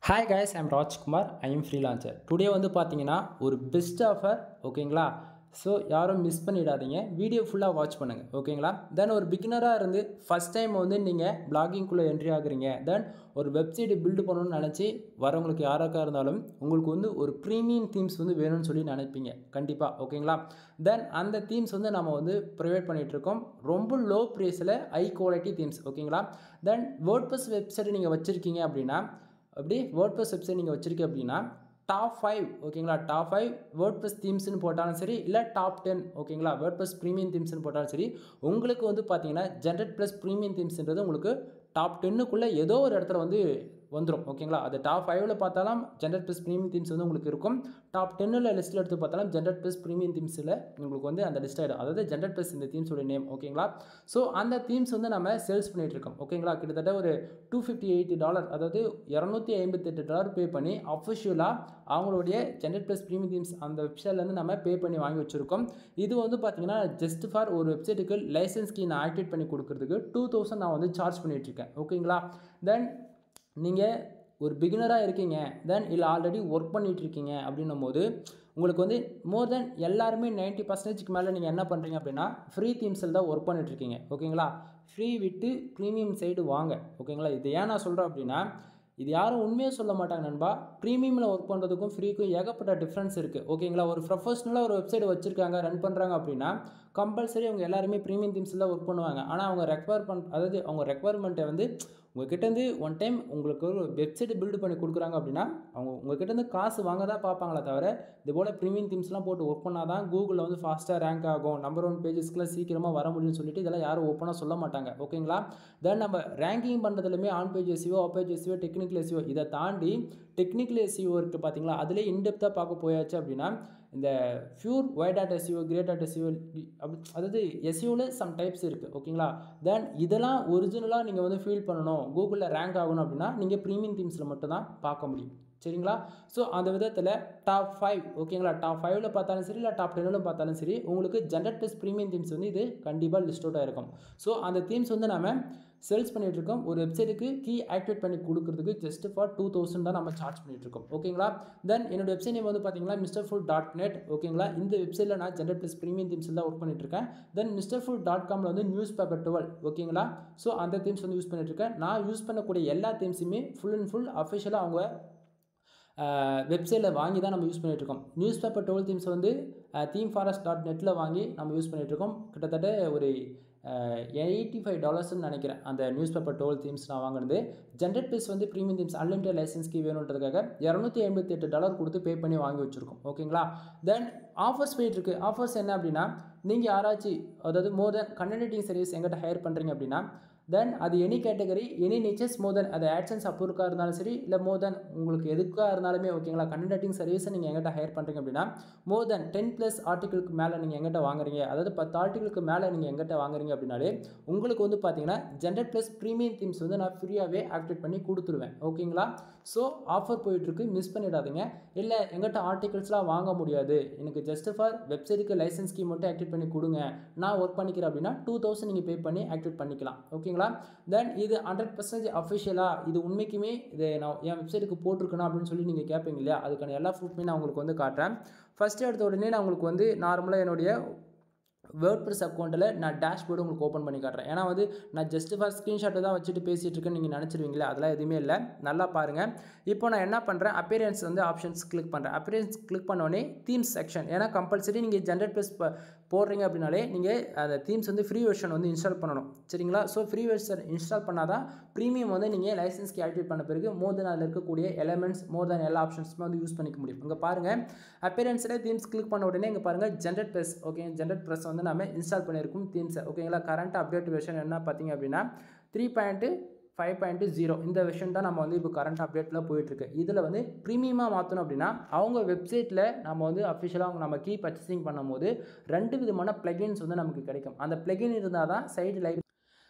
hi guys I'm Rajkumar I am freelancer today வந்து பார்த்தீங்கன்னா ஒரு பெஸ்ட் ஆஃபர் ஓகேங்களா ஸோ யாரும் மிஸ் பண்ணிடாதீங்க வீடியோ ஃபுல்லாக வாட்ச் பண்ணுங்கள் ஓகேங்களா தென் ஒரு பிகினராக இருந்து ஃபஸ்ட் டைம் வந்து நீங்கள் பிளாகிங்குள்ளே என்ட்ரி ஆகுறீங்க தென் ஒரு வெப்சைட் பில்டு பண்ணணும்னு நினச்சி வரவங்களுக்கு யாராக்கா இருந்தாலும் உங்களுக்கு வந்து ஒரு ப்ரீமியம் தீம்ஸ் வந்து வேணும்னு சொல்லி நினைப்பீங்க கண்டிப்பாக ஓகேங்களா தென் அந்த தீம்ஸ் வந்து நம்ம வந்து ப்ரொவைட் பண்ணிகிட்ருக்கோம் ரொம்ப லோ ப்ரைஸில் ஹை குவாலிட்டி தீம்ஸ் ஓகேங்களா தென் வேர்ட்பஸ் வெப்சைட் நீங்கள் வச்சுருக்கீங்க அப்படின்னா அப்படி வேர்ட்பஸ் வெப்சைட் நீங்கள் வச்சுருக்கீங்க அப்படின்னா டாப் ஃபைவ் ஓகேங்களா டாப் ஃபைவ் வேர்ட்பஸ் தீம்ஸ்னு போட்டாலும் சரி இல்லை டாப் டென் ஓகேங்களா வேர்ட்பஸ் ப்ரீமியம் தீம்ஸ்னு போட்டாலும் சரி உங்களுக்கு வந்து பார்த்தீங்கன்னா ஜென்ரட் ப்ளஸ் ப்ரீமியம் தீம்ஸ்ன்றது உங்களுக்கு டாப் டென்னுக்குள்ளே ஏதோ ஒரு இடத்துல வந்து வந்துடும் ஓகேங்களா அது டாப் ஃபைவ்ல பார்த்தாலும் ஜென்ரட் ப்ளஸ் ப்ரீமியம் தீம்ஸ் வந்து உங்களுக்கு இருக்கும் டாப் டென்னில் லிஸ்ட்டில் எடுத்து பார்த்தாலும் ஜென்ரட் ப்ளஸ் ப்ரீமியம் தீம்ஸில் உங்களுக்கு வந்து அந்த லிஸ்ட் ஆகிடும் அதாவது ஜென்ரட் ப்ளஸ் இந்த தீம்ஸோட நேம் ஓகேங்களா ஸோ அந்த தீம்ஸ் வந்து நம்ம சேல்ஸ் பண்ணிகிட்டு இருக்கோம் ஓகேங்களா கிட்டத்தட்ட ஒரு டூ ஃபிஃப்டி எயிட் டாலர் அதாவது இரநூத்தி ஐம்பத்தெட்டு டாலர் பே பண்ணி அஃபிஷியலாக அவங்களுடைய ஜென்ரட் ப்ளஸ் ப்ரீமியம் தீம்ஸ் அந்த வெப்சைட்லேருந்து நம்ம பே பண்ணி வாங்கி வச்சுருக்கோம் இது வந்து பார்த்தீங்கன்னா ஜஸ்ட் ஃபார் ஒரு வெப்சைட்டுக்கு லைசன்ஸ் கீ நான் ஆக்டிவேட் பண்ணி கொடுக்குறதுக்கு டூ தௌசண்ட் நான் வந்து சார்ஜ் பண்ணிகிட்ருக்கேன் ஓகேங்களா தென் நீங்கள் ஒரு பிகினராக இருக்கீங்க தென் இல்லை ஆல்ரெடி ஒர்க் பண்ணிகிட்ருக்கீங்க அப்படின்னும் போது உங்களுக்கு வந்து மோர் தென் எல்லாருமே நைன்ட்டி பர்சன்டேஜ்க்கு மேலே நீங்கள் என்ன பண்ணுறீங்க அப்படின்னா ஃப்ரீ தீம்ஸில் தான் ஒர்க் பண்ணிகிட்ருக்கீங்க ஓகேங்களா ஃப்ரீ விட்டு ப்ரீமியம் சைடு வாங்க ஓகேங்களா இது ஏன் நான் சொல்கிறேன் அப்படின்னா இது யாரும் உண்மையாக சொல்ல மாட்டாங்க நண்பா ப்ரீமியமில் ஒர்க் பண்ணுறதுக்கும் ஃப்ரீக்கும் ஏகப்பட்ட டிஃப்ரென்ஸ் இருக்குது ஓகேங்களா ஒரு ப்ரொஃபஷனலாக ஒரு வெப்சைட் வச்சுருக்காங்க ரன் பண்ணுறாங்க அப்படின்னா கம்பல்சரி அவங்க எல்லாருமே ப்ரீமியம் தீம்ஸில் தான் ஒர்க் பண்ணுவாங்க ஆனால் அவங்க ரெக்வயர் பண் அதாவது அவங்க ரெக்வயர்மெண்ட்டை வந்து உங்ககிட்டேருந்து ஒன் டைம் உங்களுக்கு ஒரு வெப்சைட் பில்டு பண்ணி கொடுக்குறாங்க அப்படின்னா அவங்க உங்ககிட்டேருந்து காசு வாங்க தான் பார்ப்பாங்களே தவிர இது போல் ப்ரீமியம் தீம்ஸ்லாம் போட்டு ஒர்க் பண்ணால் தான் கூகுளில் வந்து ஃபாஸ்ட்டாக ரேங்க் ஆகும் நம்பர் ஒன் பேஜஸ்க்குலாம் சீக்கிரமாக வர முடியும்னு சொல்லிட்டு இதெல்லாம் யாரும் ஓப்பனாக சொல்ல மாட்டாங்க ஓகேங்களா தென் நம்ம ரேங்கிங் பண்ணுறதுலையுமே on page SEO off page SEO technical SEO இதை தாண்டி டெக்னிக்கல் எஸ்சியோ இருக்குது பார்த்தீங்களா அதிலே இன்டெப்த்தாக பார்க்க போயாச்சு அப்படின்னா இந்த ஃபியூர் ஒய் dot SEO grey dot SEO அப்படி அதாவது எஸ்சிஓவில் சம் டைப்ஸ் இருக்குது ஓகேங்களா தென் இதெல்லாம் ஒரிஜினலாக நீங்கள் வந்து ஃபீல் பண்ணணும் கூகுளில் ரேங்க் ஆகணும் அப்படின்னா நீங்கள் ப்ரீமியம் தீம்ஸில் மட்டும்தான் பார்க்க முடியும் சரிங்களா ஸோ அந்த விதத்தில் டாப் ஃபைவ் ஓகேங்களா டாப் ஃபைவ்ல பார்த்தாலும் சரி இல்லை டாப் டென்னில் பார்த்தாலும் சரி உங்களுக்கு ஜென்ரட் ப்ளஸ் ப்ரீமியம் தீம்ஸ் வந்து இது கண்டிப்பாக லிஸ்ட் அவுட் ஆகிருக்கும் ஸோ அந்த தீம்ஸ் வந்து நம்ம சேல்ஸ் பண்ணிகிட்டு இருக்கோம் ஒரு வெப்சைட்டுக்கு கீ ஆக்டிவேட் பண்ணி கொடுக்குறதுக்கு ஜஸ்ட் ஃபார் டூ தௌசண்ட் தான் நம்ம சார்ஜ் பண்ணிட்டு இருக்கோம் ஓகேங்களா தென் என்னோட வெப்சைட் நேம் வந்து பார்த்தீங்கன்னா மிஸ்டர் ஃபுல் டாட் நெட் ஓகேங்களா இந்த வெப்சைட்டில் நான் ஜென்ரட் ப்ளஸ் ப்ரீமியம் தீம்ஸில் தான் ஒர்க் பண்ணிட்டு இருக்கேன் தென் மிஸ்டர் ஃபுல் டாட் காமில் வந்து நியூஸ் பேப்பர் டுவெல் ஓகேங்களா ஸோ அந்த தீம்ஸ் வந்து யூஸ் பண்ணிட்டு இருக்கேன் நான் யூஸ் பண்ணக்கூடிய எல்லா தீம்ஸுமே ஃபுல் அண்ட் ஃபுல் அஃபிஷியலாக அவங்க வெப்சைட்டில் வாங்கி தான் நம்ம யூஸ் பண்ணிகிட்ருக்கோம் நியூஸ் பேப்பர் டுவெல் தீம்ஸ் வந்து தீம் ஃபாரஸ்ட் டாட் நெட்டில் வாங்கி நம்ம யூஸ் பண்ணிகிட்ருக்கோம் கிட்டத்தட்ட ஒரு எயிட்டி ஃபைவ் டாலர்ஸ்னு நினைக்கிறேன் அந்த நியூஸ் பேப்பர் டுவெல் தீம்ஸ் நான் வாங்கினது ஜென்ரட் ப்ளஸ் வந்து ப்ரீமியம் தீம்ஸ் அன்லிமிட்டட் லைசன்ஸ்க்கு வேணுன்றதுக்காக இரநூத்தி ஐம்பத்தி எட்டு டாலர் கொடுத்து பே பண்ணி வாங்கி வச்சுருக்கோம் ஓகேங்களா தென் ஆஃபர்ஸ் போயிட்டுருக்கு ஆஃபர்ஸ் என்ன அப்படின்னா நீங்கள் யாராச்சும் அதாவது மோர் தென் கண்டென்டிங் சர்வீஸ் எங்கிட்ட ஹையர் பண்ணுறீங்க அப்படின்னா தென் அது any category any natures more then அது ஆட்சன்ஸ் அப்ரூவ்க்காக இருந்தாலும் சரி இல்லை மோர் தென் உங்களுக்கு எதுக்காக இருந்தாலுமே ஓகேங்களா கண்டென்டிங் சர்வீஸை நீங்கள் எங்கிட்ட ஹையர் பண்ணுறீங்க அப்படின்னா மோர் தென் டென் ப்ளஸ் ஆர்டிகளுக்கு மேலே நீங்கள் எங்கிட்ட வாங்குறீங்க அதாவது பத்து ஆர்டிகளுக்கு மேலே நீங்கள் எங்கிட்ட வாங்குறீங்க அப்படின்னாலே உங்களுக்கு வந்து பார்த்தீங்கன்னா ஜென்ரட் ப்ளஸ் ப்ரீமியம் தீம்ஸ் வந்து நான் ஃப்ரீயாகவே ஆக்டிவேட் பண்ணி கொடுத்துருவேன் ஓகேங்களா ஸோ ஆஃபர் போயிட்டுருக்கு மிஸ் பண்ணிடாதீங்க இல்லை எங்கிட்ட ஆர்டிகல்ஸ்லாம் வாங்க முடியாது எனக்கு ஜஸ்ட் ஃபார் வெப்சைட்டுக்கு லைசன்ஸ் ஸ்கீம் மட்டும் ஆக்டிவேட் பண்ணி கொடுங்க நான் ஒர்க் பண்ணிக்கிறேன் அப்படின்னா டூ தௌசண்ட் நீங்கள் பே பண்ணி ஆக்டிவேட் பண்ணிக்கலாம் ஓகேங்களா தென் இது ஹண்ட்ரட் பர்சன்டேஜ் அஃபிஷியலாக இது உண்மைக்குமே இது நான் என் வெப்சைட்டுக்கு போட்டிருக்கணும் அப்படின்னு சொல்லி நீங்கள் கேட்பீங்க இல்லையா அதுக்கான எல்லா ப்ரூஃப்மே நான் உங்களுக்கு வந்து காட்டுறேன் ஃபஸ்ட்டு எடுத்த உடனே நான் உங்களுக்கு வந்து நார்மலாக என்னுடைய வேர்ட் ப்ரெஸ் அக்கௌண்ட்டில் நான் டேஷ்போர்டு உங்களுக்கு ஓப்பன் பண்ணி காட்டுறேன் ஏன்னா வந்து நான் ஜஸ்ட் ஃபார் ஸ்க்ரீன்ஷாட்டை தான் வச்சுட்டு பேசிகிட்டு இருக்கேன்னு நீங்கள் நினச்சிருவீங்களே அதெல்லாம் எதுவுமே இல்லை நல்லா பாருங்கள் இப்போ நான் என்ன பண்ணுறேன் அப்பியரன்ஸ் வந்து ஆப்ஷன்ஸ் கிளிக் பண்ணுறேன் அப்பியரன்ஸ் கிளிக் பண்ணோடனே தீம்ஸ் செக்ஷன் ஏன்னா கம்பல்சரி நீங்கள் ஜென்ரட் ப்ளஸ் போடுறீங்க அப்படின்னாலே நீங்கள் அந்த தீம்ஸ் வந்து ஃப்ரீ வெர்ஷன் வந்து இன்ஸ்டால் பண்ணணும் சரிங்களா ஸோ ஃப்ரீ வெர்ஷன் இன்ஸ்டால் பண்ணால் தான் ப்ரீமியம் வந்து நீங்கள் லைசன்ஸ்க்கு ஆக்டிவேட் பண்ண பிறகு மோர் தென் அதில் இருக்கக்கூடிய எலமெண்ட்ஸ் மோர் தென் எல்லா ஆப்ஷன்ஸுமே வந்து யூஸ் பண்ணிக்க முடியும் இங்கே பாருங்கள் அப்பியரன்ஸில் தீம்ஸ் கிளிக் பண்ண உடனே இங்கே பாருங்கள் Generate Plus okay Generate Plus வந்து நம்ம இன்ஸ்டால் பண்ணியிருக்கும் தீம்ஸை ஓகேங்களா கரண்ட் அப்டேட் வெர்ஷன் என்ன பார்த்தீங்க அப்படின்னா three point five point zero இந்த வெர்ஷன் தான் நம்ம வந்து இப்போ கரண்ட் அப்டேட்டில் போயிட்டுருக்கு இதில் வந்து ப்ரீமியமாக மாற்றணும் அப்படின்னா அவங்க வெப்சைட்டில் நம்ம வந்து அஃபிஷியலாக அவங்க நம்ம கீ பர்ச்சேசிங் பண்ணும்போது ரெண்டு விதமான ப்ளகின்ஸ் வந்து நமக்கு கிடைக்கும் அந்த ப்ளகின் இருந்தால் தான் சைடு லைப்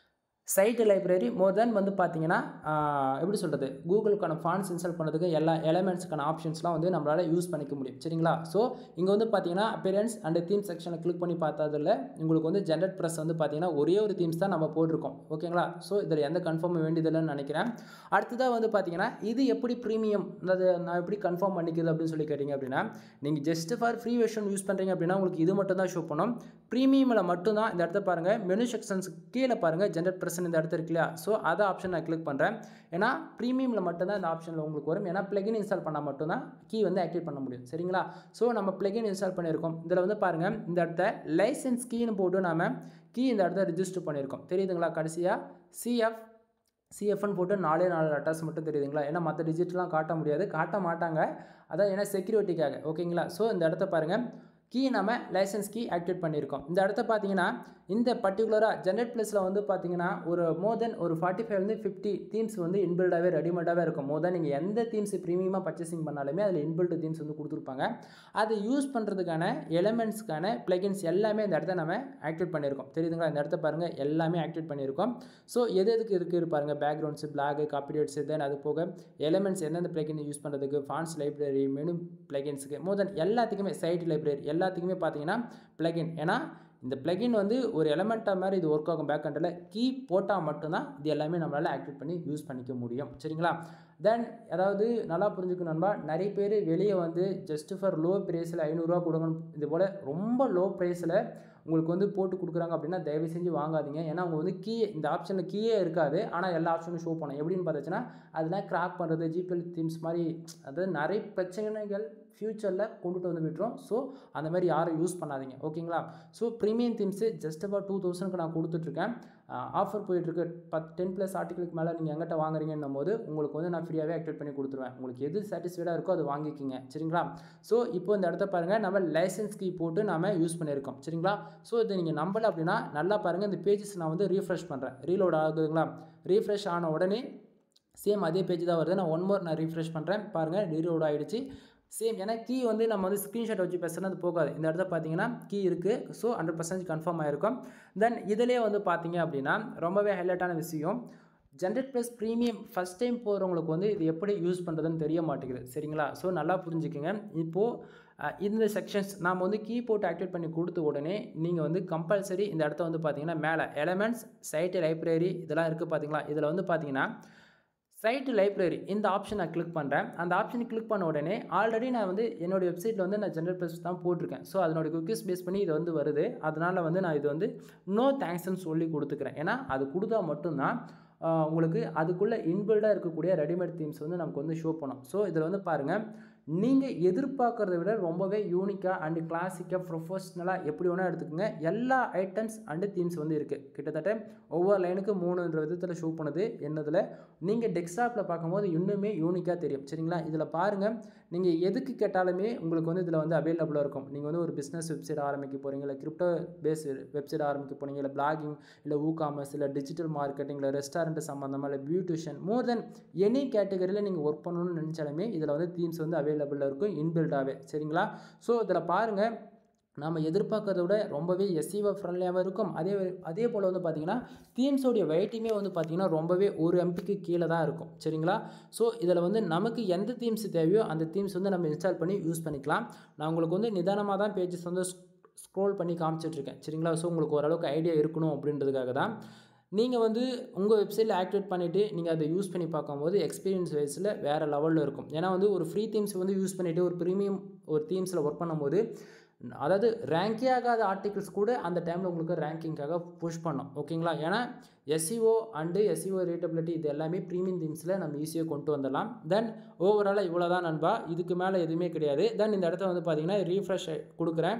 சைட் லைப்ரரி மோர் தென் வந்து பார்த்தீங்கன்னா ஆஹ், எப்படி சொல்கிறது கூகுளுக்கான ஃபான்ஸ் இன்ஸ்டால் பண்ணுறதுக்கு எல்லா எலமெண்ட்ஸுக்கான ஆப்ஷன்ஸ்லாம் வந்து நம்மளால் யூஸ் பண்ணிக்க முடியும் சரிங்களா ஸோ இங்கே வந்து பார்த்தீங்கன்னா appearance அண்ட் தீம் செக்ஷனை கிளிக் பண்ணி பார்த்ததில் உங்களுக்கு வந்து ஜென்ரேட் ப்ரெஸ் வந்து பார்த்தீங்கன்னா ஒரே ஒரு தீம்ஸ் தான் நம்ம போட்டிருக்கோம் ஓகேங்களா ஸோ இதில் எந்த கன்ஃபார்ம் வேண்டியதில்லைன்னு நினைக்கிறேன் அடுத்ததாக வந்து பார்த்தீங்கன்னா இது எப்படி ப்ரீமியம் அதாவது நான் எப்படி கன்ஃபார்ம் பண்ணிக்கிறது அப்படின்னு சொல்லி கேட்டிங்க அப்படின்னா நீங்கள் just for free version use பண்ணுறீங்க அப்படின்னா உங்களுக்கு இது மட்டும் தான் ஷோ பண்ணும் ப்ரீமியமில் மட்டும்தான் இந்த இடத்த பாருங்கள் மெனு செக்ஷன்ஸ் கீழே பாருங்கள் ஜென்ரேட் ப்ரெஸ் இந்த இடத்துல இருக்கு இல்லையா ஸோ அதை ஆப்ஷன் நான் கிளிக் பண்ணுறேன் ஏன்னா ப்ரீமியமில் மட்டும்தான் இந்த ஆப்ஷனில் உங்களுக்கு வரும் ஏன்னா பிளகின் இன்ஸ்டால் பண்ணால் மட்டும்தான் கீ வந்து ஆக்டிவேட் பண்ண முடியும் சரிங்களா ஸோ நம்ம பிளகின் இன்ஸ்டால் பண்ணியிருக்கோம் இதில் வந்து பாருங்கள் இந்த இடத்த லைசன்ஸ் கீன்னு போட்டு நாம கீ இந்த இடத்த ரிஜிஸ்டர் பண்ணியிருக்கோம் தெரியுதுங்களா கடைசியாக சிஎஃப் சிஎஃப்னு போட்டு நாலே நாலு லெட்டர்ஸ் மட்டும் தெரியுதுங்களா ஏன்னா மற்ற டிஜிட்லாம் காட்ட முடியாது காட்ட மாட்டாங்க அதான் ஏன்னா செக்யூரிட்டிக்காக ஓகேங்களா ஸோ இந்த இடத்த பாருங்கள் கீ நம்ம லைசன்ஸ் கீ ஆக்டிவேட் பண்ணியிருக்கோம் இந்த இடத்த பார்த்தீங்கன்னா இந்த பர்டிகுலராக ஜென்ரேட் ப்ளஸில் வந்து பார்த்தீங்கன்னா ஒரு மோர் தென் ஒரு ஃபார்ட்டி ஃபைவ்லேருந்து ஃபிஃப்டி தீம்ஸ் வந்து இன்பில்டாகவே ரெடிமேடாகவே இருக்கும் மோர் தென் நீங்கள் எந்த தீம்ஸ் ப்ரீமியமாக பர்ச்சேசிங் பண்ணாலுமே அதில் இன்பில்டு தீம்ஸ் வந்து கொடுத்துருப்பாங்க அதை யூஸ் பண்ணுறதுக்கான எலமெண்ட்ஸ்க்கான பிளகின்ஸ் எல்லாமே இந்த இடத்த நம்ம ஆக்டிவேட் பண்ணியிருக்கோம் தெரியுதுங்களா இந்த இடத்த பாருங்கள் எல்லாமே ஆக்டிவேட் பண்ணியிருக்கோம் ஸோ எது எதுக்கு இருக்குது பாருங்கள் பேக்ரவுண்ட்ஸ் பிளாக் காப்பிடேட்ஸ் தென் அது போக எலமெண்ட்ஸ் எந்தெந்த பிளகின் யூஸ் பண்ணுறதுக்கு ஃபான்ஸ் லைப்ரரி மெனு பிளகின்ஸுக்கு மோர் தென் எல்லாத்துக்குமே சைட் லைப்ரரி எல்லாத்துக்குமே பார்த்தீங்கன்னா பிளகின் ஏன்னா இந்த பிளகின் வந்து ஒரு எலமெண்ட்டாக மாதிரி இது ஒர்க் ஆகும் பேக் ஹண்டில் கீ போட்டால் மட்டும்தான் இது எல்லாமே நம்மளால் ஆக்டிவேட் பண்ணி யூஸ் பண்ணிக்க முடியும் சரிங்களா தென் அதாவது நல்லா புரிஞ்சுக்கணும் நண்பா நிறைய பேர் வெளியே வந்து ஜஸ்ட் ஃபார் லோ ப்ரைஸில் ஐநூறுரூவா கொடுங்கணும் இது போல் ரொம்ப லோ ப்ரைஸில் உங்களுக்கு வந்து போட்டு கொடுக்குறாங்க அப்படின்னா தயவு செஞ்சு வாங்காதீங்க ஏன்னா அவங்க வந்து கீ இந்த ஆப்ஷனில் கீயே இருக்காது ஆனால் எல்லா ஆப்ஷனும் ஷோ பண்ணும் எப்படின்னு பார்த்துச்சுன்னா அதெல்லாம் கிராக் பண்ணுறது ஜிபிஎல் தீம்ஸ் மாதிரி அதாவது நிறைய பிரச்சனைகள் ஃப்யூச்சரில் கொண்டுட்டு வந்து விட்டுரும் ஸோ அந்த மாதிரி யாரும் யூஸ் பண்ணாதீங்க ஓகேங்களா so premium themes just about two தௌசண்ட்க்கு நான் கொடுத்துட்ருக்கேன் ஆஃபர் போயிட்டுருக்கு பத் டென் ப்ளஸ் ஆர்டிகளுக்கு மேலே நீங்கள் எங்கிட்ட வாங்குறீங்கன்னும் போது உங்களுக்கு வந்து நான் ஃப்ரீயாகவே ஆக்டிவேட் பண்ணி கொடுத்துருவேன் உங்களுக்கு எது சாட்டிஸ்ஃபைடாக இருக்கோ அது வாங்கிக்கிங்க சரிங்களா ஸோ இப்போ இந்த இடத்த பாருங்கள் நம்ம லைசன்ஸ் கீ போட்டு நம்ம யூஸ் பண்ணியிருக்கோம் சரிங்களா ஸோ இதை நீங்கள் நம்பலை அப்படின்னா நல்லா பாருங்கள் இந்த பேஜஸ் நான் வந்து ரீஃப்ரெஷ் பண்ணுறேன் ரீலோட் ஆகுதுங்களா ரீஃப்ரெஷ் ஆன உடனே சேம் அதே பேஜ் தான் வருது நான் ஒன் மோர் நான் ரீஃப்ரெஷ் பண்ணுறேன் பாருங்கள் ரீலோட் ஆகிடுச்சு சேம் ஏன்னா கீ வந்து நம்ம வந்து ஸ்க்ரீன்ஷாட் வச்சு பேசுனா அது போகாது இந்த இடத்துல பார்த்தீங்கன்னா கீ இருக்குது ஸோ ஹண்ட்ரட் பர்சன்டேஜ் கன்ஃபார்ம் ஆகிருக்கும் தென் இதிலே வந்து பார்த்தீங்க அப்படின்னா ரொம்பவே ஹைலைட்டான விஷயம் Generate Plus premium first time போகிறவங்களுக்கு வந்து இது எப்படி யூஸ் பண்ணுறதுன்னு தெரிய மாட்டேங்குது சரிங்களா ஸோ நல்லா புரிஞ்சுக்கோங்க இப்போது இந்த செக்ஷன்ஸ் நாம் வந்து கீ போட்டு ஆக்டிவேட் பண்ணி கொடுத்த உடனே நீங்கள் வந்து கம்பல்சரி இந்த இடத்த வந்து பார்த்தீங்கன்னா மேலே எலமெண்ட்ஸ் சைட்டு லைப்ரரி இதெல்லாம் இருக்குது பார்த்தீங்களா இதில் வந்து பார்த்தீங்கன்னா சைட்டு லைப்ரரி இந்த ஆப்ஷன் நான் கிளிக் பண்ணுறேன் அந்த ஆப்ஷனை கிளிக் பண்ண உடனே ஆல்ரெடி நான் வந்து என்னோடய வெப்சைட்டில் வந்து நான் ஜென்ரல் ப்ளஸ் தான் போட்டிருக்கேன் ஸோ அதனோட குக்கீஸ் பேஸ் பண்ணி இது வந்து வருது அதனால் வந்து நான் இது வந்து நோ தேங்க்ஸ்ன்னு சொல்லி கொடுத்துக்கிறேன் ஏன்னா அது கொடுத்தா மட்டும்தான் ஆஹ், உங்களுக்கு அதுக்குள்ளே இன்பில்டாக இருக்கக்கூடிய ரெடிமேட் தீம்ஸ் வந்து நமக்கு வந்து ஷோ பண்ணும் ஸோ இதில் வந்து பாருங்கள் நீங்கள் எதிர்பார்க்கறத விட ரொம்பவே யூனிக்காக அண்டு கிளாசிக்காக ப்ரொஃபஷ்னலாக எப்படி வேணால் எடுத்துக்கோங்க எல்லா ஐட்டம்ஸ் அண்டு தீம்ஸ் வந்து இருக்குது கிட்டத்தட்ட ஒவ்வொரு லைனுக்கு மூணுன்ற விதத்தில் ஷோ பண்ணுது என்னதில் நீங்கள் டெஸ்க்டாப்பில் பார்க்கும்போது இன்னுமே யூனிக்காக தெரியும் சரிங்களா இதில் பாருங்கள் நீங்கள் எதுக்கு கேட்டாலுமே உங்களுக்கு வந்து இதில் வந்து அவைலபிளாக இருக்கும் நீங்கள் வந்து ஒரு பிஸ்னஸ் வெப்சைட் ஆரம்பிக்க போகிறீங்க இல்லை கிரிப்டோ பேஸ் வெப்சைட் ஆரம்பிக்க போகிறீங்க இல்லை பிளாகிங் இல்லை ஊ காமர்ஸ் இல்லை டிஜிட்டல் மார்க்கெட்டிங் இல்லை ரெஸ்டாரண்ட் சம்மந்தமாக இல்லை பியூட்டிஷியன் மோர் தென் எனி கேட்டகரியில் நீங்கள் ஒர்க் பண்ணணும்னு நினச்சாலுமே இதில் வந்து தீம்ஸ் வந்து அவைலபிளாக இருக்கும் இன்பில்டாகவே சரிங்களா ஸோ இதில் பாருங்கள் நம்ம எதிர்பார்க்கறத விட ரொம்பவே எஸ்இவ ஃப்ரெண்ட்லியாகவும் இருக்கும் அதே அதே போல் வந்து பார்த்திங்கன்னா தீம்ஸோடைய வெயிட்டுமே வந்து பார்த்திங்கன்னா ரொம்பவே ஒரு எம்பிக்கு கீழே தான் இருக்கும் சரிங்களா ஸோ இதில் வந்து நமக்கு எந்த தீம்ஸ் தேவையோ அந்த தீம்ஸ் வந்து நம்ம இன்ஸ்டால் பண்ணி யூஸ் பண்ணிக்கலாம் நான் உங்களுக்கு வந்து நிதானமாக தான் பேஜஸ் வந்து ஸ்க்ரோல் பண்ணி காமிச்சிட்ருக்கேன் சரிங்களா ஸோ உங்களுக்கு ஓரளவுக்கு ஐடியா இருக்கணும் அப்படின்றதுக்காக தான் நீங்கள் வந்து உங்கள் வெப்சைட்டில் ஆக்டிவேட் பண்ணிவிட்டு நீங்கள் அதை யூஸ் பண்ணி பார்க்கும்போது எக்ஸ்பீரியன்ஸ் வைஸில் வேறு லெவலில் இருக்கும் ஏன்னா வந்து ஒரு ஃப்ரீ தீம்ஸ் வந்து யூஸ் பண்ணிவிட்டு ஒரு ப்ரீமியம் ஒரு தீம்ஸில் ஒர்க் பண்ணும்போது அதாவது ரேங்கே ஆகாத ஆர்டிகல்ஸ் கூட அந்த டைமில் உங்களுக்கு ரேங்கிங்காக புஷ் பண்ணோம் ஓகேங்களா ஏன்னா எஸ்இஓ அண்டு எஸ்இஓ ரீட்டபிலிட்டி இது எல்லாமே ப்ரீமியம் தீம்ஸில் நம்ம ஈஸியாக கொண்டு வந்துடலாம் தென் ஓவராலாக இவ்வளோ தான் நண்பா இதுக்கு மேலே எதுவுமே கிடையாது தென் இந்த இடத்துல வந்து பார்த்தீங்கன்னா ரீஃப்ரெஷ் கொடுக்குறேன்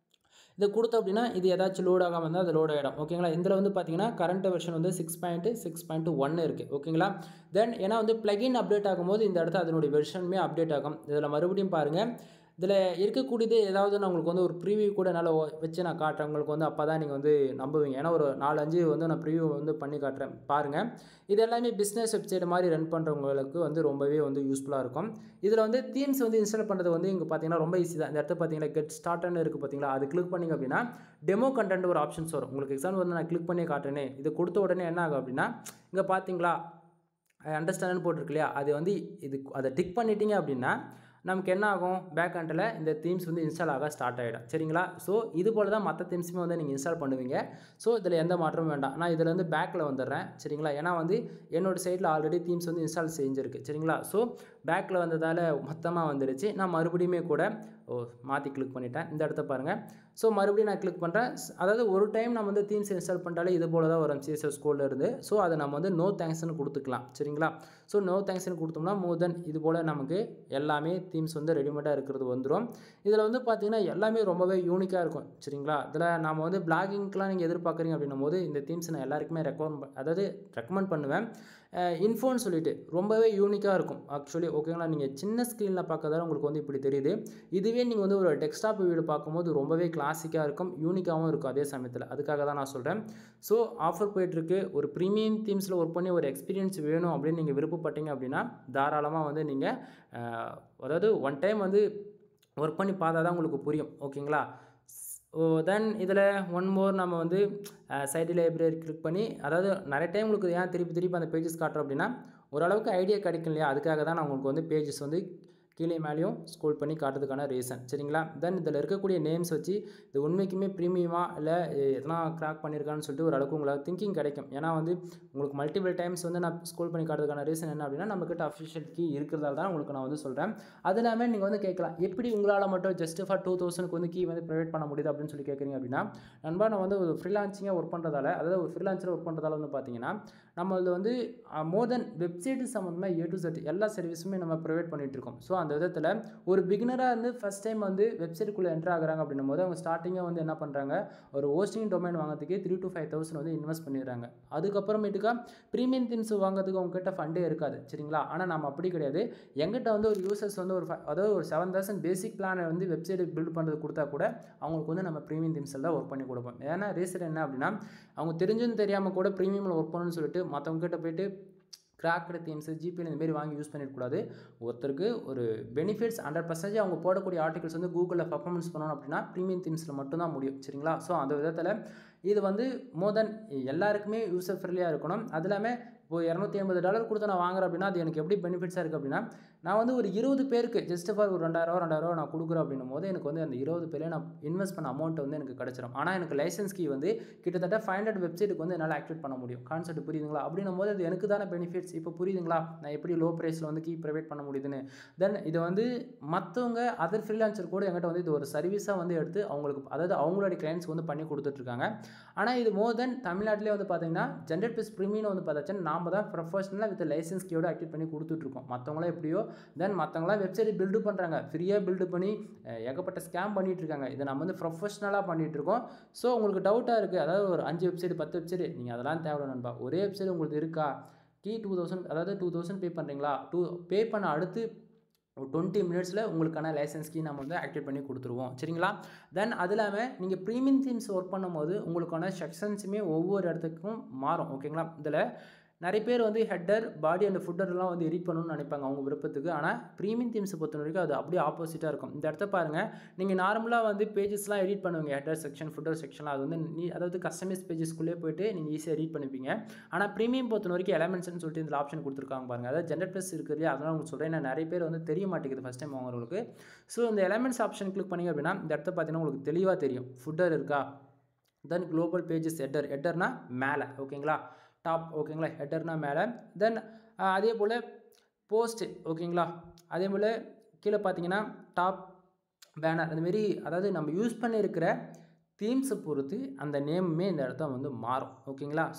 இதை கொடுத்தோம் அப்படின்னா இது ஏதாச்சும் லோட் ஆகாமல் இருந்தால் அது லோட் ஆகிடும் ஓகேங்களா இதில் வந்து பார்த்தீங்கன்னா கரண்ட் வெர்ஷன் வந்து சிக்ஸ் பாயிண்ட்டு சிக்ஸ் பாயிண்ட் ஒன்று இருக்குது ஓகேங்களா தென் ஏன்னா வந்து பிளகின் அப்டேட் ஆகும்போது இந்த இடத்துல அதனுடைய வெர்ஷனுமே அப்டேட் ஆகும் இதில் மறுபடியும் பாருங்கள் இதில் இருக்கக்கூடியது ஏதாவது நான் உங்களுக்கு வந்து ஒரு ப்ரிவியூ கூட என்னால் ஒ- வச்சு நான் காட்டுறேன் உங்களுக்கு வந்து அப்போ தான் நீங்கள் வந்து நம்புவீங்க ஏன்னா ஒரு நாலு அஞ்சு வந்து நான் ப்ரிவியூ வந்து பண்ணி காட்டுறேன் பாருங்கள் இது எல்லாமே பிஸ்னஸ் வெப்சைட் மாதிரி ரன் பண்ணுறவங்களுக்கு வந்து ரொம்பவே வந்து யூஸ்ஃபுல்லாக இருக்கும் இதில் வந்து தீம்ஸ் வந்து இன்ஸ்டால் பண்ணுறது வந்து இங்கே பார்த்தீங்கன்னா ரொம்ப ஈஸி தான் இந்த இடத்துல பார்த்தீங்கன்னா கெட் ஸ்டார்ட்னு இருக்குது பார்த்தீங்களா அது கிளிக் பண்ணிங்க அப்படின்னா டெமோ கண்டென்ட் ஒரு ஆப்ஷன்ஸ் வரும் உங்களுக்கு எக்ஸாம்பிள் வந்து நான் கிளிக் பண்ணி காட்டுறேனே இது கொடுத்த உடனே என்ன ஆகும் அப்படின்னா இங்கே பார்த்தீங்களா அண்டர்ஸ்டாண்ட்னு போட்டிருக்கு இல்லையா அது வந்து இது அதை டிக் பண்ணிட்டீங்க அப்படின்னா நமக்கு என்ன ஆகும் பேக் ஹண்டில் இந்த தீம்ஸ் வந்து இன்ஸ்டால் ஆக ஸ்டார்ட் ஆகிடும் சரிங்களா ஸோ இது போல் தான் மற்ற தீம்ஸுமே வந்து நீங்கள் இன்ஸ்டால் பண்ணுவீங்க ஸோ இதில் எந்த மாற்றமும் வேண்டாம் நான் இதில் வந்து பேக்கில் வந்துடுறேன் சரிங்களா ஏன்னா வந்து என்னோட சைட்டில் ஆல்ரெடி தீம்ஸ் வந்து இன்ஸ்டால் செஞ்சுருக்கு சரிங்களா ஸோ பேக்கில் வந்ததால் மொத்தமாக வந்துடுச்சு நான் மறுபடியுமே கூட ஓ மாற்றி கிளிக் பண்ணிட்டேன் இந்த இடத்த பாருங்கள் ஸோ மறுபடியும் நான் கிளிக் பண்ணுறேன் அதாவது ஒரு டைம் நம்ம வந்து தீம்ஸ் இன்ஸ்டால் பண்ணிட்டாலே இது போல தான் வரும் சிஎஸ்எஸ் கோடில் இருந்து ஸோ அதை நம்ம வந்து நோ தேங்க்ஸ்னு கொடுத்துக்கலாம் சரிங்களா ஸோ நோ தேங்க்ஸ்னு கொடுத்தோம்னா மோர் தென் இது போல் நமக்கு எல்லாமே தீம்ஸ் வந்து ரெடிமேடாக இருக்கிறது வந்துடும் இதில் வந்து பார்த்தீங்கன்னா எல்லாமே ரொம்பவே யூனிக்காக இருக்கும் சரிங்களா இதில் நம்ம வந்து பிளாகிங்க்கெலாம் நீங்கள் எதிர்பார்க்குறீங்க அப்படின்னும் போது இந்த தீம்ஸ் நான் எல்லாருக்குமே ரெக்கமெண்ட் அதாவது ரெக்கமெண்ட் பண்ணுவேன் இன்ஃபோன்னு சொல்லிட்டு ரொம்பவே யூனிக்காக இருக்கும் ஆக்சுவலி ஓகேங்களா நீங்கள் சின்ன ஸ்க்ரீனில் பார்க்கறதால உங்களுக்கு வந்து இப்படி தெரியுது இதுவே நீங்கள் வந்து ஒரு டெஸ்க்டாப் வீடு பார்க்கும்போது ரொம்பவே கிளாசிக்காக இருக்கும் யூனிக்காகவும் இருக்கும் அதே சமயத்தில் அதுக்காக தான் நான் சொல்கிறேன் ஸோ ஆஃபர் போயிட்டுருக்கு ஒரு ப்ரீமியம் தீம்ஸில் ஒர்க் பண்ணி ஒரு எக்ஸ்பீரியன்ஸ் வேணும் அப்படின்னு நீங்கள் விருப்பப்பட்டீங்க அப்படின்னா தாராளமாக வந்து நீங்கள் அதாவது ஒன் டைம் வந்து ஒர்க் பண்ணி பார்த்தா தான் உங்களுக்கு புரியும் ஓகேங்களா ஓ தென் இதில் ஒன் மோர் நம்ம வந்து சைடு லைப்ரரி கிளிக் பண்ணி அதாவது நிறைய டைம் உங்களுக்கு ஏன் திருப்பி திருப்பி அந்த பேஜஸ் காட்டுறோம் அப்படின்னா ஓரளவுக்கு ஐடியா கிடைக்கும் இல்லையா அதுக்காக தான் நான் உங்களுக்கு வந்து பேஜஸ் வந்து கீழே மேலேயும் ஸ்க்ரோல் பண்ணி காட்டுறதுக்கான ரீசன் சரிங்களா தென் இதில் இருக்கக்கூடிய நேம்ஸ் வச்சு இது உண்மைக்குமே ப்ரீமியமா இல்லை எதனா கிராக் பண்ணியிருக்கான்னு சொல்லிட்டு ஒரு அளவுக்கு உங்களுக்கு திங்கிங் கிடைக்கும் ஏன்னா வந்து உங்களுக்கு மல்டிபிள் டைம்ஸ் வந்து நான் ஸ்க்ரோல் பண்ணி காட்டுறதுக்கான ரீசன் என்ன அப்படின்னா நம்மக்கிட்ட அஃபிஷியல் கீ இருக்கிறதால தான் உங்களுக்கு நான் வந்து சொல்கிறேன் அது இல்லாமல் நீங்கள் வந்து கேட்கலாம் எப்படி உங்களால் மட்டும் ஜஸ்ட் ஃபார் டூ தௌசண்ட்க்கு வந்து கீ வந்து ப்ரொவைட் பண்ண முடியுது அப்படின்னு சொல்லி கேட்குறீங்க அப்படின்னா நண்பா நான் வந்து ஒரு ஃப்ரீலான்சிங்காக ஒர்க் பண்ணுறதால அதாவது ஒரு ஃப்ரீலான்சர் ஒர்க் பண்ணுறதால வந்து பார்த்தீங்கன்னா நம்ம அதில் வந்து மோர் தென் வெப்சைட்டு சம்மந்தமாக ஏ டு செட் எல்லா சர்வீஸுமே நம்ம ப்ரொவைட் பண்ணிகிட்டு இருக்கோம் ஸோ அந்த விதத்தில் ஒரு பிகினராக இருந்து ஃபஸ்ட் டைம் வந்து வெப்சைட்டுக்குள்ளே என்ட்ரு ஆகுறாங்க அப்படின்னும் போது அவங்க ஸ்டார்டிங்காக வந்து என்ன பண்ணுறாங்க ஒரு ஹோஸ்டிங் டொமைன் வாங்குறதுக்கே த்ரீ டு ஃபைவ் தௌசண்ட் வந்து இன்வெஸ்ட் பண்ணிடுறாங்க அதுக்கப்புறமேட்டுக்கா ப்ரீமியம் திங்ஸ் வாங்குறதுக்கு உங்ககிட்ட ஃபண்டே இருக்காது சரிங்களா ஆனால் நம்ம அப்படி கிடையாது எங்கிட்ட வந்து ஒரு யூசர்ஸ் வந்து ஒரு fi- அதாவது ஒரு செவன் தௌசண்ட் பேசிக் பிளானை வந்து வெப்சைட் பில்ட் பண்ணுறது கொடுத்தா கூட அவங்களுக்கு வந்து நம்ம ப்ரீமியம் திம்ஸில் தான் ஒர்க் பண்ணி கொடுப்போம் ஏன்னா ரீசன் என்ன அப்படின்னா அவங்க தெரிஞ்சும் தெரியாமல் கூட ப்ரீமியமில் ஒர்க் பண்ணணும்னு சொல்லிட்டு மற்றவங்க கிட்ட போயிட்டு கிராக்டு தீம்ஸ் ஜிபிஎல் இந்த மாதிரி வாங்கி யூஸ் பண்ணிடக்கூடாது ஒருத்தருக்கு ஒரு பெனிஃபிட்ஸ் ஹண்ட்ரட் பர்சன்டேஜ் அவங்க போடக்கூடிய ஆர்டிகல்ஸ் வந்து கூகுளில் பர்ஃபார்மன்ஸ் பண்ணணும் அப்படின்னா ப்ரீமியம் தீம்ஸில் மட்டும்தான் முடியும் சரிங்களா ஸோ அந்த விதத்தில் இது வந்து மோர் தென் எல்லாருக்குமே யூசர் ஃப்ரெண்ட்லியாக இருக்கணும் அது இல்லாமல் இப்போ இரநூத்தி ஐம்பது டாலர் கொடுத்து நான் வாங்குறேன் அப்படின்னா அது எனக்கு எப்படி பெனிஃபிட்ஸாக இருக்குது அப்படின்னா நான் வந்து ஒரு இருபது பேருக்கு ஜஸ்ட் ஃபார் ஒரு ரெண்டாயிரம் ரெண்டாயிரம் நான் கொடுக்குறேன் அப்படின்னும் போது எனக்கு வந்து அந்த இருபது பேரே நான் இன்வெஸ்ட் பண்ண அமௌண்ட் வந்து எனக்கு கிடச்சிரும் ஆனால் எனக்கு லைசன்ஸ் கீ வந்து கிட்டத்தட்ட ஃபைவ் ஹண்ட்ரட் வெப்சைட்டுக்கு வந்து என்னால் ஆக்டிவேட் பண்ண முடியும் கான்செப்ட் புரியுதுங்களா அப்படின்னும் போது அது எனக்கு தானே பெனிஃபிட்ஸ் இப்போ புரியுதுங்களா நான் எப்படி லோ ப்ரைஸில் வந்து கீ ப்ரொவைட் பண்ண முடியுதுன்னு தென் இது வந்து மற்றவங்க அதர் ஃப்ரீலான்சர் கூட என்கிட்ட வந்து இது ஒரு சர்வீஸாக வந்து எடுத்து அவங்களுக்கு அதாவது அவங்களுடைய கிளைண்ட்ஸ் வந்து பண்ணி கொடுத்துட்ருக்காங்க ஆனால் இது மோர் தென் தமிழ்நாட்டிலே வந்து பார்த்தீங்கன்னா ஜென்ரேட் ப்ளஸ் ப்ரீமியம் வந்து பார்த்தாச்சுன்னா நாம தான் ப்ரொஃபஷனலாக வித் லைசன்ஸ் கீயோட ஆக்டிவேட் பண்ணி கொடுத்துட்ருக்கோம் மற்றவங்களாம் எப்படியோ தென் மற்றவங்களாம் வெப்சைட் பில்டு பண்ணுறாங்க ஃப்ரீயாக பில்டு பண்ணி அஹ், ஏகப்பட்ட ஸ்கேம் பண்ணிட்டு இருக்காங்க இதை நம்ம வந்து ப்ரொஃபஷனலாக பண்ணிட்டு இருக்கோம் ஸோ உங்களுக்கு டவுட்டாக இருக்குது அதாவது ஒரு அஞ்சு வெப்சைட் பத்து வெப்சைட் நீங்கள் அதெல்லாம் தேவை நண்பா ஒரே வெப்சைட் உங்களுக்கு இருக்கா கீ டூ தௌசண்ட் அதாவது டூ தௌசண்ட் பே பண்ணுறீங்களா டூ பே பண்ண அடுத்து ஒரு டுவெண்ட்டி மினிட்ஸில் உங்களுக்கான லைசன்ஸ் கீ நம்ம வந்து ஆக்டிவேட் பண்ணி கொடுத்துருவோம் சரிங்களா தென் அது இல்லாமல் நீங்கள் ப்ரீமியம் தீம்ஸ் ஒர்க் பண்ணும்போது உங்களுக்கான செக்ஷன்ஸுமே ஒவ்வொரு இடத்துக்கும் மாறும் ஓகேங்களா இதில் நிறைய பேர் வந்து ஹெட்டர் பாடி அண்ட் ஃபுட்டர்லாம் வந்து எடிட் பண்ணணும்னு நினைப்பாங்க அவங்க விருப்பத்துக்கு ஆனால் ப்ரீமியம் தீம்ஸை பொறுத்த வரைக்கும் அது அப்படியே ஆப்போசிட்டாக இருக்கும் இந்த இடத்த பாருங்கள் நீங்கள் நார்மலாக வந்து பேஜஸ்லாம் எடிட் பண்ணுவீங்க ஹெட்டர் செக்ஷன் ஃபுட்டர் செக்ஷன்லாம் அது வந்து நீ அதாவது கஸ்டமைஸ் பேஜஸ்க்குள்ளே போயிட்டு நீங்கள் ஈஸியாக எடிட் பண்ணிப்பீங்க ஆனால் ப்ரீமியம் பொறுத்த வரைக்கும் எலமெண்ட்ஸ்னு சொல்லிட்டு இந்த ஆப்ஷன் கொடுத்துருக்காங்க பாருங்க அதாவது ஜென்ரட் ப்ளஸ் இருக்குது இல்லையா அதெல்லாம் உங்களுக்கு சொல்கிறேன் ஏன்னா நிறைய பேர் வந்து தெரிய மாட்டேங்குது ஃபஸ்ட் டைம் அவங்களுக்கு ஸோ இந்த எலமெண்ட்ஸ் ஆப்ஷன் கிளிக் பண்ணீங்க அப்படின்னா இந்த இடத்த பார்த்தீங்கன்னா உங்களுக்கு தெளிவாக தெரியும் ஃபுட்டர் இருக்கா தென் குளோபல் பேஜஸ் ஹெட்டர் ஹெட்டர்னா மேலே ஓகேங்களா டாப் ஓகேங்களா ஹெட்டர்னா மேலே தென் அதே போல் போஸ்ட்டு ஓகேங்களா அதே போல் கீழே பார்த்தீங்கன்னா டாப் பேனர் அந்தமாரி அதாவது நம்ம யூஸ் பண்ணியிருக்கிற தீம்ஸை பொறுத்து அந்த நேமுமே இந்த இடத்த வந்து மாறும் ஓகேங்களா ஸோ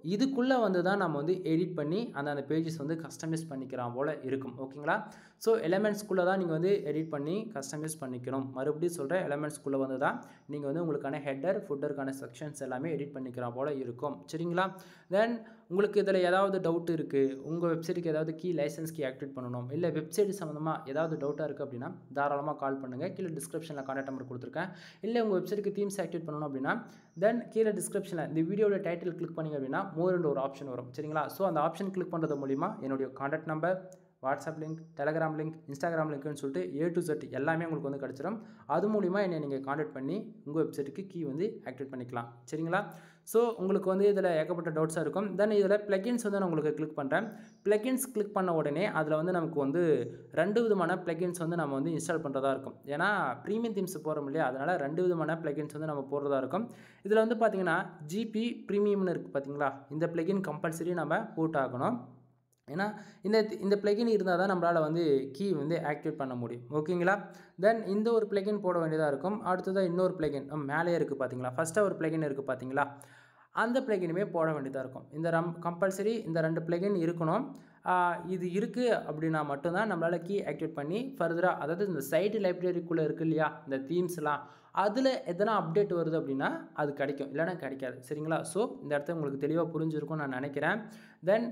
இதுக்குள்ளே வந்து தான் நம்ம வந்து எடிட் பண்ணி அந்த அந்த பேஜஸ் வந்து கஸ்டமைஸ் பண்ணிக்கிறான் போல் இருக்கும் ஓகேங்களா ஸோ எலமெண்ட்ஸ்குள்ளே தான் நீங்கள் வந்து எடிட் பண்ணி கஸ்டமைஸ் பண்ணிக்கணும் மறுபடியும் சொல்கிறேன் எலமெண்ட்ஸ்குள்ளே வந்து தான் நீங்கள் வந்து உங்களுக்கான ஹெட்டர் ஃபுட்டருக்கான செக்ஷன்ஸ் எல்லாமே எடிட் பண்ணிக்கிறா போல் இருக்கும் சரிங்களா தென் உங்களுக்கு இதில் ஏதாவது டவுட் இருக்குது உங்கள் வெப்சைட்டுக்கு ஏதாவது கீ லைசன்ஸ் கீ ஆக்டிவேட் பண்ணணும் இல்லை வெப்சைட் சம்மந்தமாக ஏதாவது டவுட்டாக இருக்குது அப்படின்னா தாராளமாக கால் பண்ணுங்கள் கீழே டிஸ்கிரிப்ஷனில் கான்டாக்ட் நம்பர் கொடுத்துருக்கேன் இல்லை உங்கள் வெப்சைட்டுக்கு தீம்ஸ் ஆக்டிவேட் பண்ணணும் அப்படின்னா தென் கீழே டிஸ்கிரிப்ஷனில் இந்த வீடியோட டைட்டில் கிளிக் பண்ணிங்க அப்படின்னா மோர்ன்ற ஒரு ஆப்ஷன் வரும் சரிங்களா ஸோ அந்த ஆப்ஷன் கிளிக் பண்ணுறது மூலிமா என்னுடைய contact number WhatsApp link Telegram link Instagram லிங்க்னு சொல்லிட்டு ஏ டு செட் எல்லாமே உங்களுக்கு வந்து கிடச்சிடும் அது மூலிமா என்னை நீங்கள் காண்டாக்ட் பண்ணி உங்கள் வெப்சைட்டுக்கு கீ வந்து ஆக்டிவேட் பண்ணிக்கலாம் சரிங்களா ஸோ உங்களுக்கு வந்து இதில் ஏகப்பட்ட டவுட்ஸாக இருக்கும் தென் இதில் ப்ளகின்ஸ் வந்து நான் உங்களுக்கு கிளிக் பண்ணுறேன் ப்ளகின்ஸ் கிளிக் பண்ண உடனே அதில் வந்து நமக்கு வந்து ரெண்டு விதமான ப்ளகின்ஸ் வந்து நம்ம வந்து இன்ஸ்டால் பண்ணுறதா இருக்கும் ஏன்னா ப்ரீமியம் தீம்ஸ் போகிறோம் இல்லையா அதனால் ரெண்டு விதமான ப்ளகின்ஸ் வந்து நம்ம போடுறதா இருக்கும் இதில் வந்து பார்த்திங்கன்னா ஜிபி ப்ரீமியம்னு இருக்குது பார்த்தீங்களா இந்த ப்ளகின் கம்பல்சரி நம்ம போட்டாகணும் ஏன்னா இந்த இந்த பிளகின் இருந்தால் தான் நம்மளால் வந்து கீ வந்து ஆக்டிவேட் பண்ண முடியும் ஓகேங்களா தென் இந்த ஒரு பிளகின் போட வேண்டியதாக இருக்கும் அடுத்ததாக இன்னொரு பிளகின் மேலே இருக்குது பார்த்தீங்களா ஃபஸ்ட்டாக ஒரு பிளகின் இருக்குது பார்த்தீங்களா அந்த பிளகினுமே போட வேண்டியதாக இருக்கும் இந்த ரம் கம்பல்சரி இந்த ரெண்டு பிளகின் இருக்கணும் இது இருக்குது அப்படின்னா மட்டும்தான் நம்மளால் கீ ஆக்டிவேட் பண்ணி ஃபர்தராக அதாவது இந்த சைடு லைப்ரரிக்குள்ளே இருக்குது இல்லையா இந்த தீம்ஸ்லாம் அதில் எதனா அப்டேட் வருது அப்படின்னா அது கிடைக்கும் இல்லைனா கிடைக்காது சரிங்களா ஸோ இந்த இடத்த உங்களுக்கு தெளிவாக புரிஞ்சிருக்கும்னு நான் நினைக்கிறேன் தென்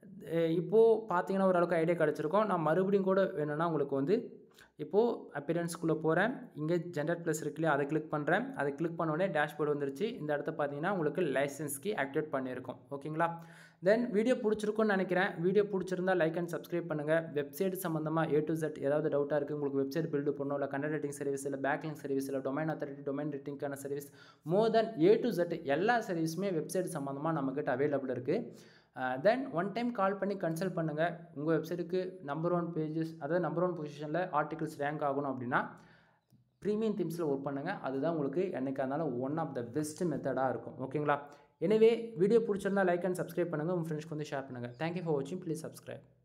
இப்போது பார்த்தீங்கன்னா ஓரளவுக்கு ஐடியா கிடச்சிருக்கும் நான் மறுபடியும் கூட வேணும்னா உங்களுக்கு வந்து இப்போது அப்பியரன்ஸ்குள்ளே போகிறேன் இங்கே ஜென்டர் ப்ளஸ் இருக்கு இல்லையா அதை கிளிக் பண்ணுறேன் அதை கிளிக் பண்ணோடனே டேஷ்போர்டு வந்துருச்சு இந்த இடத்த பார்த்தீங்கன்னா உங்களுக்கு லைசன்ஸ்க்கு ஆக்டிவேட் பண்ணியிருக்கோம் ஓகேங்களா தென் வீடியோ பிடிச்சிருக்கும்னு நினைக்கிறேன் வீடியோ பிடிச்சிருந்தா லைக் அண்ட் சப்ஸ்கிரைப் பண்ணுங்கள் வெப்சைட் சம்மந்தமாக ஏ டு செட் ஏதாவது டவுட்டாக இருக்குது உங்களுக்கு வெப்சைட் பில்டு பண்ணணும் இல்லை கண்டென்ட் ரைட்டிங் சர்வீஸ் இல்லை பேக்லிங் சர்வீஸ் இல்லை டொமைன் அத்தாரிட்டி டொமைன் ரைட்டிங்கான service more then A to Z எல்லா சர்வீஸுமே வெப்சைட் சம்மந்தமாக நம்மக்கிட்ட அவைலபிள் இருக்குது தென் ஒன் டைம் கால் பண்ணி கன்சல்ட் பண்ணுங்கள் உங்கள் வெப்சைட்டுக்கு நம்பர் ஒன் பேஜஸ் அதாவது நம்பர் ஒன் பொசிஷனில் ஆர்டிகல்ஸ் ரேங்க் ஆகணும் அப்படின்னா ப்ரீமியம் தீம்ஸில் ஒர்க் பண்ணுங்கள் அதுதான் உங்களுக்கு என்றைக்காக இருந்தாலும் ஒன் ஆஃப் த பெஸ்ட் மெத்தடாக இருக்கும் ஓகேங்களா எனவே வீடியோ பிடிச்சிருந்தா லைக் அண்ட் சப்ஸ்கிரைப் பண்ணுங்கள் உங்கள் ஃப்ரெண்ட்ஸ்க்கு வந்து ஷேர் பண்ணுங்கள் தேங்க்யூ ஃபார் வாட்சிங் ப்ளீஸ் சப்ஸ்கிரைப்